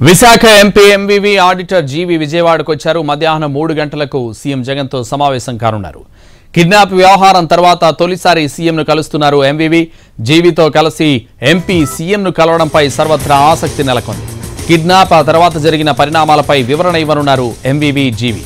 Visakha MP MVV auditor GV విజయవాడకు వచ్చారు మధ్యాహ్నం మూడు గంటలకు సీఎం జగన్తో సమావేశం కానున్నారు కిడ్నాప్ వ్యవహారం తర్వాత తొలిసారి సీఎంను కలుస్తున్నారు ఎంవివి జీవితో కలిసి ఎంపీ సీఎంను కలవడంపై సర్వత్రా ఆసక్తి నెలకొంది కిడ్నాప్ ఆ తర్వాత జరిగిన పరిణామాలపై వివరణ ఇవ్వనున్నారు MVV GV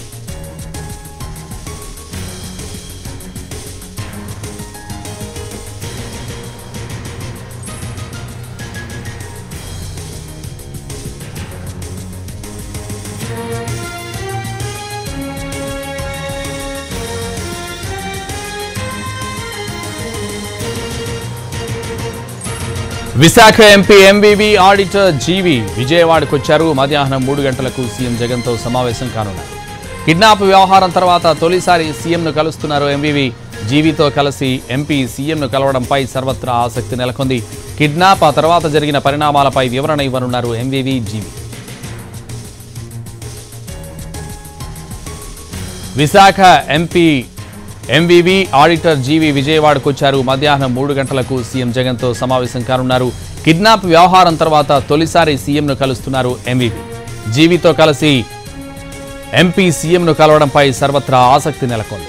Visakha MP MVV auditor GV విజయవాడకు వచ్చారు మధ్యాహ్నం మూడు గంటలకు సీఎం జగన్తో సమావేశం కానున్నారు కిడ్నాప్ వ్యవహారం తర్వాత తొలిసారి సీఎంను కలుస్తున్నారు ఎంవివి జీవితో కలిసి ఎంపీ సీఎంను కలవడంపై సర్వత్రా ఆసక్తి నెలకొంది కిడ్నాప్ ఆ తర్వాత జరిగిన పరిణామాలపై వివరణ ఇవ్వనున్నారు MVV GV Visakha MP MVV auditor GV విజయవాడకు వచ్చారు మధ్యాహ్నం మూడు గంటలకు సీఎం జగన్తో సమావేశం కానున్నారు కిడ్నాప్ వ్యవహారం తర్వాత తొలిసారి సీఎంను కలుస్తున్నారు ఎంవివి జీవితో కలిసి ఎంపీ సీఎంను కలవడంపై సర్వత్రా ఆసక్తి నెలకొంది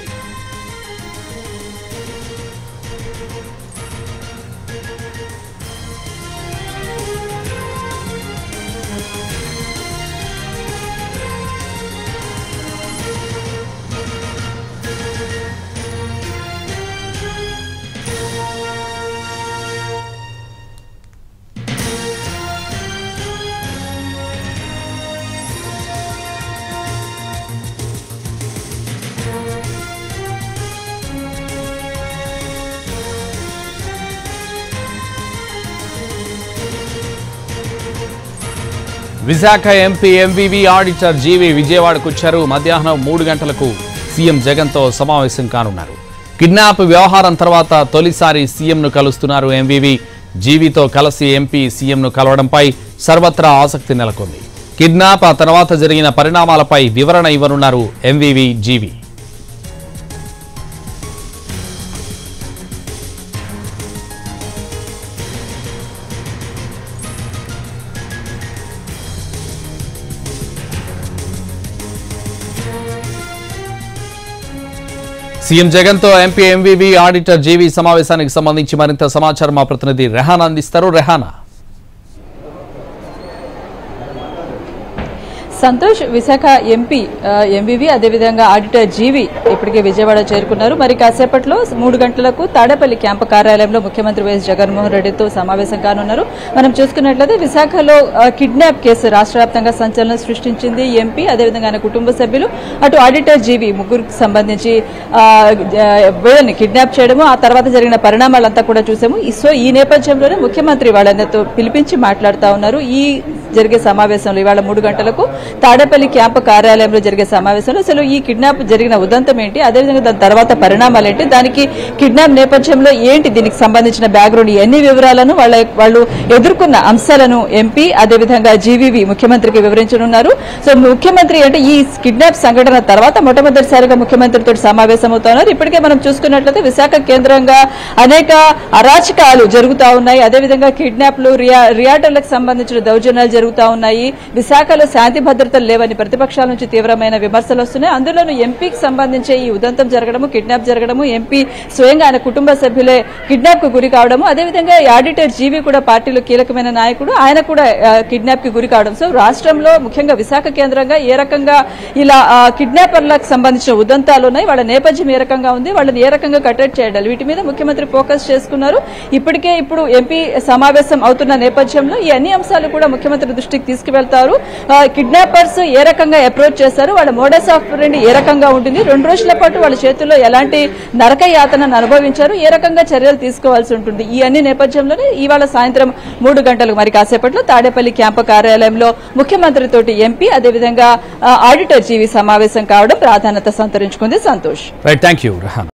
Visakha MP MVV auditor GV విజయవాడకు వచ్చారు మధ్యాహ్నం మూడు గంటలకు సీఎం జగన్తో సమావేశం కానున్నారు కిడ్నాప్ వ్యవహారం తర్వాత తొలిసారి సీఎంను కలుస్తున్నారు ఎంవివి జీవితో కలిసి ఎంపీ సీఎంను కలవడంపై సర్వత్రా ఆసక్తి నెలకొంది కిడ్నాప్ ఆ తర్వాత జరిగిన పరిణామాలపై వివరణ ఇవ్వనున్నారు ఎంవివి జీవి సీఎం జగన్తో ఎంపీ ఎంవివి ఆడిటర్ జీవి సమావేశానికి సంబంధించి మరింత సమాచారం మా ప్రతినిధి రెహానా అందిస్తారు రెహానా సంతోష్ విశాఖ ఎంపీ ఎంవివి అదేవిధంగా ఆడిటర్ జీవి ఇప్పటికే విజయవాడ చేరుకున్నారు మరి కాసేపట్లో మూడు గంటలకు తాడేపల్లి క్యాంపు కార్యాలయంలో ముఖ్యమంత్రి వైఎస్ జగన్మోహన్ రెడ్డితో సమావేశం కానున్నారు మనం చూసుకున్నట్లయితే విశాఖలో ఆ, కిడ్నాప్ కేసు రాష్ట్ర వ్యాప్తంగా సంచలనం సృష్టించింది ఎంపీ అదేవిధంగా ఆయన కుటుంబ సభ్యులు అటు ఆడిటర్ జీవి ముగ్గురికి సంబంధించి ఆ, జ- వీళ్ళని కిడ్నాప్ చేయడము ఆ తర్వాత జరిగిన పరిణామాలంతా కూడా చూసాము ఈ- సో ఈ నేపథ్యంలోనే ముఖ్యమంత్రి వాళ్ళందరితో పిలిపించి మాట్లాడుతా ఉన్నారు ఈ జరిగే సమావేశంలో ఇవాళ మూడు గంటలకు తాడేపల్లి క్యాంపు కార్యాలయంలో జరిగే సమావేశంలో అసలు ఈ కిడ్నాప్ జరిగిన ఉదంతం ఏంటి అదేవిధంగా దాని తర్వాత పరిణామాలు ఏంటి దానికి కిడ్నాప్ నేపథ్యంలో ఏంటి దీనికి సంబంధించిన బ్యాక్గ్రౌండ్ ఎన్ని వివరాలను వాళ్ళ వాళ్ళు ఎదుర్కొన్న అంశాలను ఎంపీ అదేవిధంగా జీవీవి ముఖ్యమంత్రికి వివరించనున్నారు సో ముఖ్యమంత్రి అంటే ఈ కిడ్నాప్ సంఘటన తర్వాత మొట్టమొదటిసారిగా ముఖ్యమంత్రితో సమావేశమవుతున్నారు ఇప్పటికే మనం చూసుకున్నట్లయితే విశాఖ కేంద్రంగా అనేక అరాచకాలు జరుగుతా ఉన్నాయి అదేవిధంగా కిడ్నాప్లు రియా రియాటర్లకు సంబంధించిన దౌర్జన్యాలు జరుగుతా ఉన్నాయి విశాఖలో శాంతి భద్రతలు లేవని ప్రతిపక్షాల నుంచి తీవ్రమైన విమర్శలు వస్తున్నాయి అందులోనూ ఎంపీకి సంబంధించి ఈ ఉదంతం జరగడము కిడ్నాప్ జరగడము ఎంపీ స్వయంగా ఆయన కుటుంబ సభ్యులే కిడ్నాప్ కు గురి కావడము అదేవిధంగా ఈ ఆడిటర్ జీవి కూడా పార్టీలో కీలకమైన నాయకుడు ఆయన కూడా కిడ్నాప్ కి గురి కావడం సో రాష్ట్రంలో ముఖ్యంగా విశాఖ కేంద్రంగా ఏ రకంగా ఇలా ఆ, కిడ్నాపర్లకు సంబంధించిన ఉదంతాలు ఉన్నాయి వాళ్ళ నేపథ్యం ఏ రకంగా ఉంది వాళ్ళని ఏ రకంగా కట్టడి చేయాలి వీటి మీద ముఖ్యమంత్రి ఫోకస్ చేసుకున్నారు ఇప్పటికే ఇప్పుడు ఎంపీ సమావేశం అవుతున్న నేపథ్యంలో ఈ అన్ని అంశాలు కూడా ముఖ్యమంత్రి దృష్టికి తీసుకువెళ్తారు ఆ, కిడ్నాపర్స్ ఏ రకంగా అప్రోచ్ చేశారు వాళ్ళ మోడస్ ఆఫ్ రెండు ఏ రకంగా ఉంటుంది రెండు రోజుల పాటు వాళ్ళ చేతుల్లో ఎలాంటి నరక యాతనను అనుభవించారు ఏ రకంగా చర్యలు తీసుకోవాల్సి ఉంటుంది ఈ అన్ని నేపథ్యంలోనే ఇవాళ సాయంత్రం మూడు గంటలకు మరి కాసేపట్లో తాడేపల్లి క్యాంపు కార్యాలయంలో ముఖ్యమంత్రితోటి ఎంపీ అదేవిధంగా ఆ, ఆడిటర్ జీవి సమావేశం కావడం ప్రాధాన్యత సంతరించుకుంది Santosh right thank you Rehana